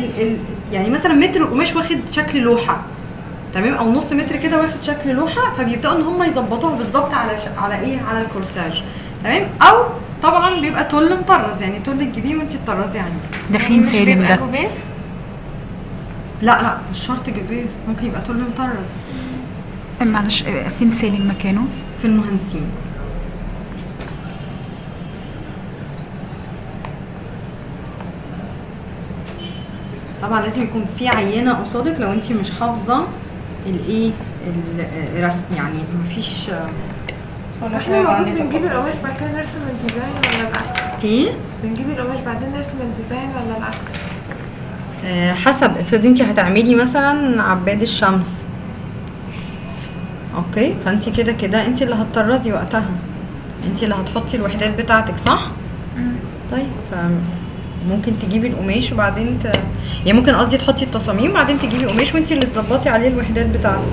ال ال يعني مثلا متر القماش واخد شكل لوحه تمام او نص متر كده واخد شكل لوحه فبيبداوا ان هم يظبطوها بالظبط على ش... على ايه على الكورساج تمام او طبعا بيبقى تل مطرز يعني تل تجيبيه وانت تطرزي عليه ده فين مش سالم بيبقى ده كوبير؟ لا لا مش شرط جبير ممكن يبقى تل مطرز معلش آه، فين سالم مكانه في المهندسين طبعا لازم يكون في عينه قصادك لو انت مش حافظه الايه الرسم يعني مفيش ولا احنا المفروض بنجيب القماش بعد كده نرسم الديزاين ولا العكس؟ ايه بنجيب القماش بعدين نرسم الديزاين ولا العكس؟ آه، حسب افرضي انت هتعملي مثلا عباد الشمس اوكي فانت كده كده انت اللي هتطرزي وقتها انت اللي هتحطي الوحدات بتاعتك صح طيب ممكن تجيبي القماش وبعدين ت... يعني ممكن قصدي تحطي التصاميم وبعدين تجيبي قماش وانت اللي تظبطي عليه الوحدات بتاعتك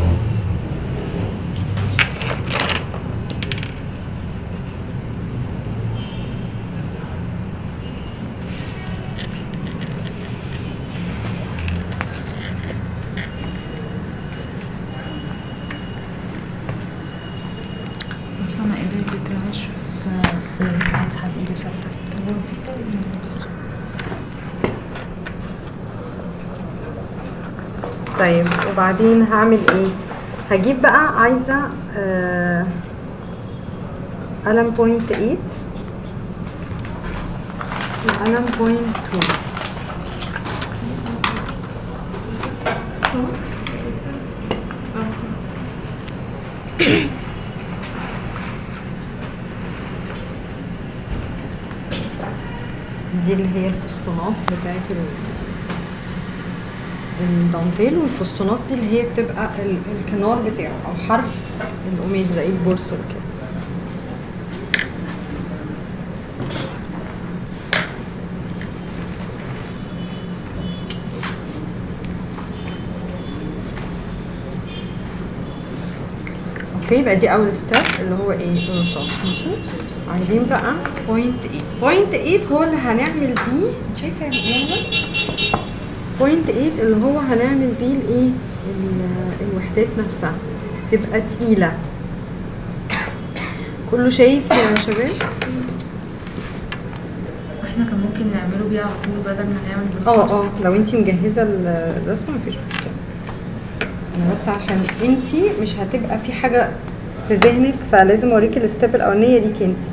بس انا ايدي بترعش ف عايز حد ايده ثابته طيب وبعدين هعمل ايه هجيب بقى عايزه آه قلم بوينت 8 وقلم بوينت 2 دي اللي هي الفسطونات بتاعت ال- الدانتيل والفسطونات دي اللي هي بتبقى ال- الكنار بتاعه او حرف القماش زي البورصل كده اوكي يبقى دي اول ستيب اللي هو ايه الرصاص ماشي عايزين بقى بوينت 8 بوينت 8 هو اللي هنعمل بيه شايفه يا ميمون بوينت 8 اللي هو هنعمل بيه الايه ال- الوحدات نفسها تبقى تقيله كله شايف يا شباب واحنا كان ممكن نعمله بيه على طول بدل ما نعمل اه بالرصاص اه لو انتي مجهزه ال- الرسمه مفيش مشكله انا بس عشان انتي مش هتبقى في حاجه في ذهنك فلازم اوريكي الستيب الاولانيه ليكي انتي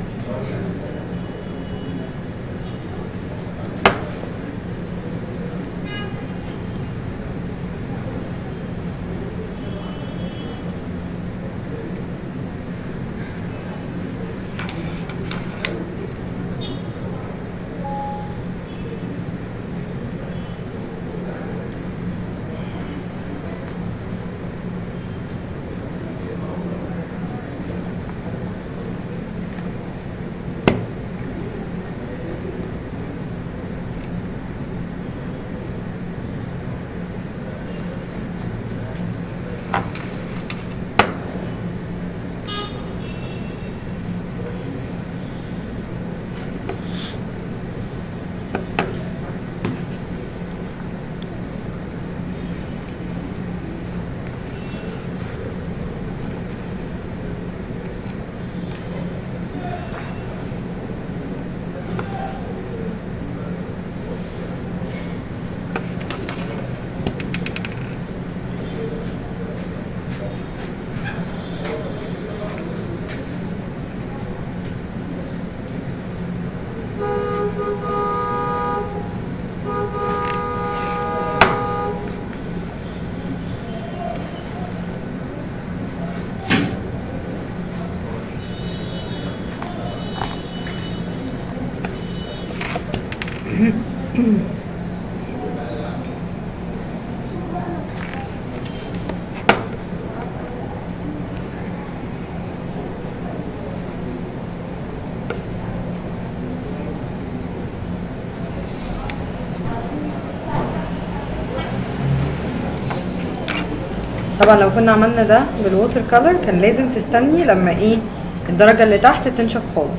طبعا لو كنا عملنا ده بالووتر كولر كان لازم تستني لما ايه الدرجه اللي تحت تنشف خالص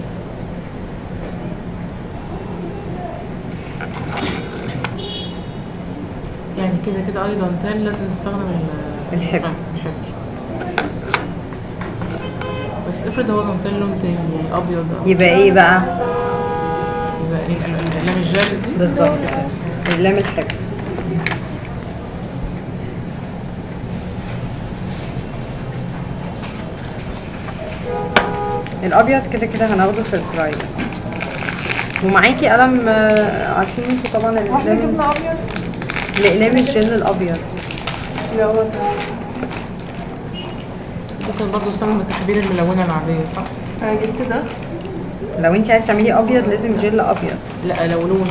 كده كده اي دانتيل لازم نستخدم ال- الحبر. الحبر بس افرض هو دانتيل لون تاني يعني ابيض أو- يبقى ايه بقى يبقى ايه ال- ال- الاقلام الجل دي بالظبط كده اقلام الحبر الابيض كده كده هناخده في الفرايدر ومعاكي قلم آه، عارفين انتوا طبعا واحنا الاقلام جبنا ابيض الاقلام الجل الابيض اللي هو ده ممكن برضه استخدم التحبير الملونه العاديه صح؟ انا جبت ده لو انت عايز تعملي ابيض لازم جل ابيض لا لو لون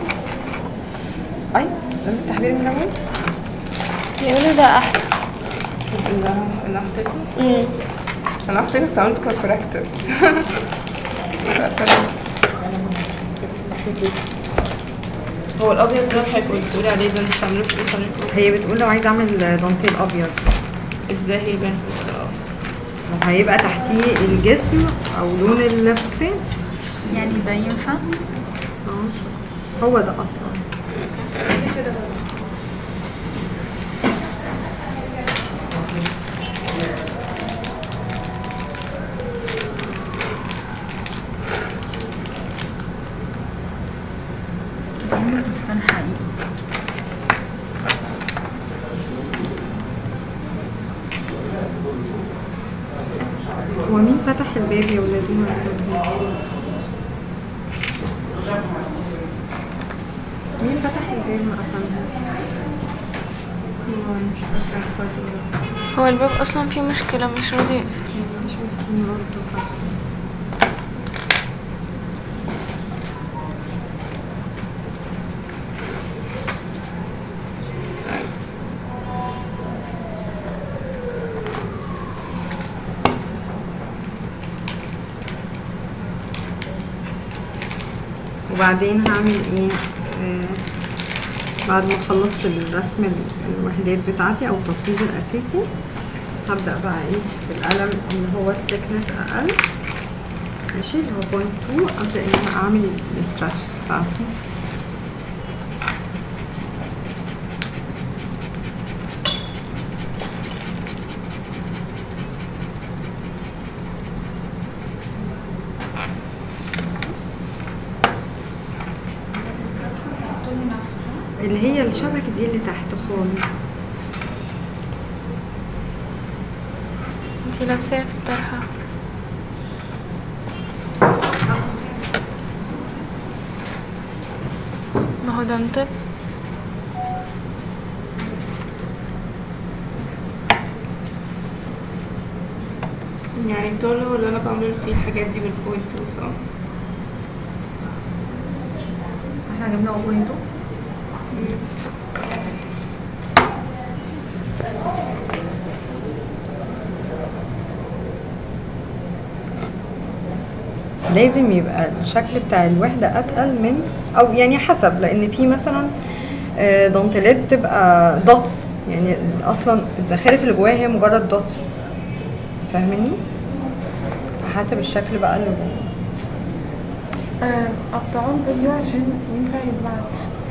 ايوه لازم التحبير الملون يقولوا ده احلى اللي انا اللي أنا حطيته امم انا حطيته استعملته ككوركتور هو الابيض ده حضرتك بتقولي عليه ده نستعمله في ايه حضرتك هي بتقول لو عايزه اعمل دانتيل ابيض ازاي هيبان في الكده اصلا هيبقى تحتيه الجسم او لون الفستان يعني ده ينفع اه هو ده اصلا بعمل فستان حقيقي هو مين فتح الباب يا ولادنا مين فتح الباب ما قفلهاش هو مش فاكره اخواته ولا هو الباب اصلا فيه مشكلة مش راضي يقفل مش بس النهارده وبعدين هعمل ايه آه بعد ما اخلص الرسم ال- الوحدات بتاعتي او التطريز الاساسي هبدأ بقى ايه بالقلم اللي هو الثيكنس اقل ماشي اللي هو بوينت 2 ابدأ ان انا اعمل السكراتش بتاعته اللي هي الشبكة دي اللي تحت خالص انتي لابساها في الطرحة ما هو دانتل يعني الطول هو اللي انا بعمل فيه الحاجات دي بالبوينت صح احنا جبنا بوينتو لازم يبقى الشكل بتاع الوحدة أتقل من أو يعني حسب لأن في مثلا آه، دانتيلات بتبقى دوتس يعني أصلا الزخارف اللي جواها هي مجرد دوتس فاهماني؟ حسب الشكل بقى اللي جوه قطعوا الفيديو عشان ينفع يتبعت